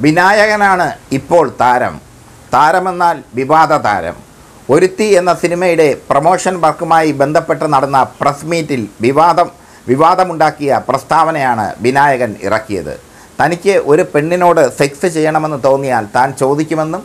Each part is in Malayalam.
വിനായകനാണ് ഇപ്പോൾ താരം താരമെന്നാൽ വിവാദ താരം ഒരുത്തി എന്ന സിനിമയുടെ പ്രൊമോഷൻ വർക്കുമായി ബന്ധപ്പെട്ട് നടന്ന പ്രസ് മീറ്റിൽ വിവാദം വിവാദമുണ്ടാക്കിയ പ്രസ്താവനയാണ് വിനായകൻ ഇറക്കിയത് തനിക്ക് ഒരു പെണ്ണിനോട് സെക്സ് ചെയ്യണമെന്ന് തോന്നിയാൽ താൻ ചോദിക്കുമെന്നും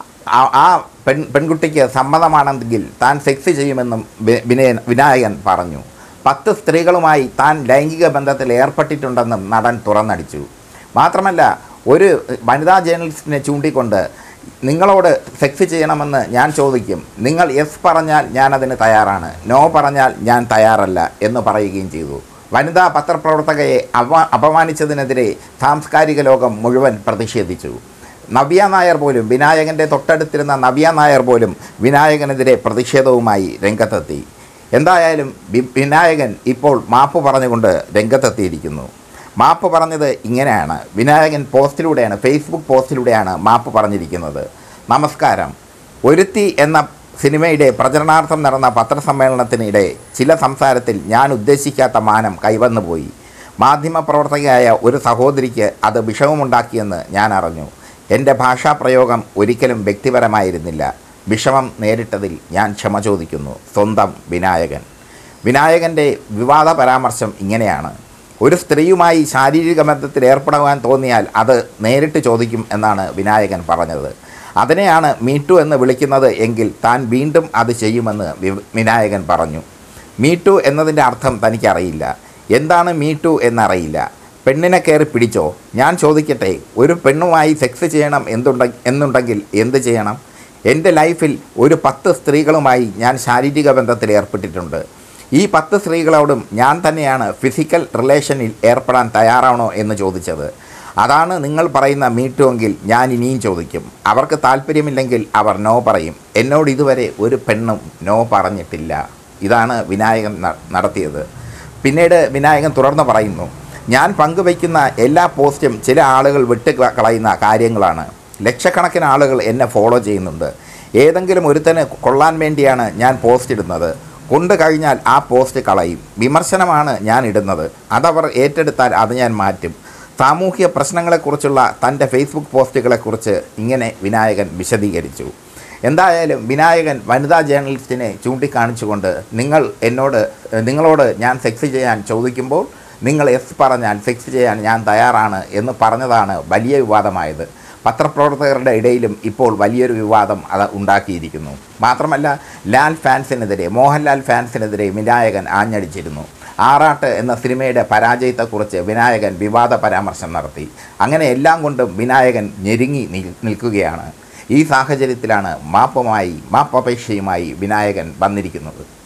ആ- ആ പെൺ പെൺകുട്ടിക്ക് സമ്മതമാണെങ്കിൽ താൻ സെക്സ് ചെയ്യുമെന്നും വി- വിനയൻ വിനായകൻ പറഞ്ഞു പത്ത് സ്ത്രീകളുമായി താൻ ലൈംഗിക ബന്ധത്തിൽ ഏർപ്പെട്ടിട്ടുണ്ടെന്നും നടൻ തുറന്നടിച്ചു മാത്രമല്ല ഒരു വനിതാ ജേർണലിസ്റ്റിനെ ചൂണ്ടിക്കൊണ്ട് നിങ്ങളോട് സെക്സ് ചെയ്യണമെന്ന് ഞാൻ ചോദിക്കും നിങ്ങൾ യെസ് പറഞ്ഞാൽ ഞാൻ അതിന് തയ്യാറാണ് നോ പറഞ്ഞാൽ ഞാൻ തയ്യാറല്ല എന്ന് പറയുകയും ചെയ്തു വനിതാ പത്രപ്രവർത്തകയെ അവ അപമാനിച്ചതിനെതിരെ സാംസ്കാരിക ലോകം മുഴുവൻ പ്രതിഷേധിച്ചു നവ്യ നായർ പോലും വിനായകൻ്റെ തൊട്ടടുത്തിരുന്ന നവ്യ നായർ പോലും വിനായകനെതിരെ പ്രതിഷേധവുമായി രംഗത്തെത്തി എന്തായാലും വി- വിനായകൻ ഇപ്പോൾ മാപ്പ് പറഞ്ഞുകൊണ്ട് രംഗത്തെത്തിയിരിക്കുന്നു മാപ്പ് പറഞ്ഞത് ഇങ്ങനെയാണ് വിനായകൻ പോസ്റ്റിലൂടെയാണ് ഫേസ്ബുക്ക് പോസ്റ്റിലൂടെയാണ് മാപ്പ് പറഞ്ഞിരിക്കുന്നത് നമസ്കാരം ഒരുത്തി എന്ന സിനിമയുടെ പ്രചരണാർത്ഥം നടന്ന പത്രസമ്മേളനത്തിനിടെ ചില സംസാരത്തിൽ ഞാൻ ഉദ്ദേശിക്കാത്ത മാനം കൈവന്നുപോയി മാധ്യമപ്രവർത്തകയായ ഒരു സഹോദരിക്ക് അത് വിഷമമുണ്ടാക്കിയെന്ന് ഞാൻ അറിഞ്ഞു എൻ്റെ ഭാഷാപ്രയോഗം ഒരിക്കലും വ്യക്തിപരമായിരുന്നില്ല വിഷമം നേരിട്ടതിൽ ഞാൻ ക്ഷമ ചോദിക്കുന്നു സ്വന്തം വിനായകൻ വിനായകൻ്റെ വിവാദ പരാമർശം ഇങ്ങനെയാണ് ഒരു സ്ത്രീയുമായി ശാരീരിക ബന്ധത്തിൽ ഏർപ്പെടുവാൻ തോന്നിയാൽ അത് നേരിട്ട് ചോദിക്കും എന്നാണ് വിനായകൻ പറഞ്ഞത് അതിനെയാണ് മീറ്റു എന്ന് വിളിക്കുന്നത് എങ്കിൽ താൻ വീണ്ടും അത് ചെയ്യുമെന്ന് വി- വിനായകൻ പറഞ്ഞു മീറ്റു എന്നതിൻ്റെ അർത്ഥം തനിക്കറിയില്ല എന്താണ് മീറ്റു എന്നറിയില്ല പെണ്ണിനെ കയറി പിടിച്ചോ ഞാൻ ചോദിക്കട്ടെ ഒരു പെണ്ണുമായി സെക്സ് ചെയ്യണം എന്തുണ്ട എന്നുണ്ടെങ്കിൽ എന്ത് ചെയ്യണം എൻ്റെ ലൈഫിൽ ഒരു പത്ത് സ്ത്രീകളുമായി ഞാൻ ശാരീരിക ബന്ധത്തിൽ ഏർപ്പെട്ടിട്ടുണ്ട് ഈ പത്ത് സ്ത്രീകളോടും ഞാൻ തന്നെയാണ് ഫിസിക്കൽ റിലേഷനിൽ ഏർപ്പെടാൻ തയ്യാറാണോ എന്ന് ചോദിച്ചത് അതാണ് നിങ്ങൾ പറയുന്ന മീറ്റു എങ്കിൽ ഞാൻ ഇനിയും ചോദിക്കും അവർക്ക് താല്പര്യമില്ലെങ്കിൽ അവർ നോ പറയും എന്നോട് ഇതുവരെ ഒരു പെണ്ണും നോ പറഞ്ഞിട്ടില്ല ഇതാണ് വിനായകൻ ന- നടത്തിയത് പിന്നീട് വിനായകൻ തുടർന്ന് പറയുന്നു ഞാൻ പങ്കുവയ്ക്കുന്ന എല്ലാ പോസ്റ്റും ചില ആളുകൾ വിട്ട് ക- കളയുന്ന കാര്യങ്ങളാണ് ലക്ഷക്കണക്കിന് ആളുകൾ എന്നെ ഫോളോ ചെയ്യുന്നുണ്ട് ഏതെങ്കിലും ഒരുത്തന് കൊള്ളാൻ വേണ്ടിയാണ് ഞാൻ പോസ്റ്റ് ഇടുന്നത് കൊണ്ട് കഴിഞ്ഞാൽ ആ പോസ്റ്റ് കളയും വിമർശനമാണ് ഞാൻ ഇടുന്നത് അതവർ ഏറ്റെടുത്താൽ അത് ഞാൻ മാറ്റും സാമൂഹ്യ പ്രശ്നങ്ങളെക്കുറിച്ചുള്ള തൻ്റെ ഫേസ്ബുക്ക് പോസ്റ്റുകളെക്കുറിച്ച് ഇങ്ങനെ വിനായകൻ വിശദീകരിച്ചു എന്തായാലും വിനായകൻ വനിതാ ജേർണലിസ്റ്റിനെ ചൂണ്ടിക്കാണിച്ചുകൊണ്ട് നിങ്ങൾ എന്നോട് നിങ്ങളോട് ഞാൻ സെക്സ് ചെയ്യാൻ ചോദിക്കുമ്പോൾ നിങ്ങൾ എസ് പറഞ്ഞാൽ സെക്സ് ചെയ്യാൻ ഞാൻ തയ്യാറാണ് എന്ന് പറഞ്ഞതാണ് വലിയ വിവാദമായത് പത്രപ്രവർത്തകരുടെ ഇടയിലും ഇപ്പോൾ വലിയൊരു വിവാദം അത് ഉണ്ടാക്കിയിരിക്കുന്നു മാത്രമല്ല ലാൽ ഫാൻസിനെതിരെ മോഹൻലാൽ ഫാൻസിനെതിരെ വിനായകൻ ആഞ്ഞടിച്ചിരുന്നു ആറാട്ട് എന്ന സിനിമയുടെ പരാജയത്തെക്കുറിച്ച് വിനായകൻ വിവാദ പരാമർശം നടത്തി അങ്ങനെ എല്ലാം കൊണ്ടും വിനായകൻ ഞെരുങ്ങി നിൽ- നിൽക്കുകയാണ് ഈ സാഹചര്യത്തിലാണ് മാപ്പുമായി മാപ്പപേക്ഷയുമായി വിനായകൻ വന്നിരിക്കുന്നത്